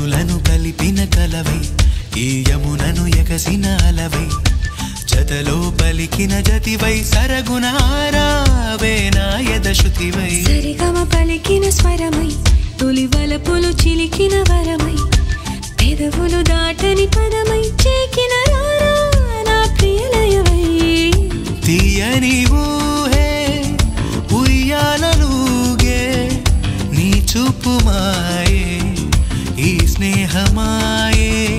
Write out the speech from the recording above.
కనులను కలిపిన కలవై ఈ యమునను ఎగసిన అలవై జతలో పలికిన జతివై సరగుణ ఆరావే నా యదశృతివై సరిగమ పలికిన స్వరమై తొలి వలపులు చిలికిన వరమై పెదవులు దాటని పదమై చేకిన రారా నా ప్రియలయవై తీయని ఊహే ఉయ్యాలలుగే నీ చూపు మాయే ఈ స్నేహమాయే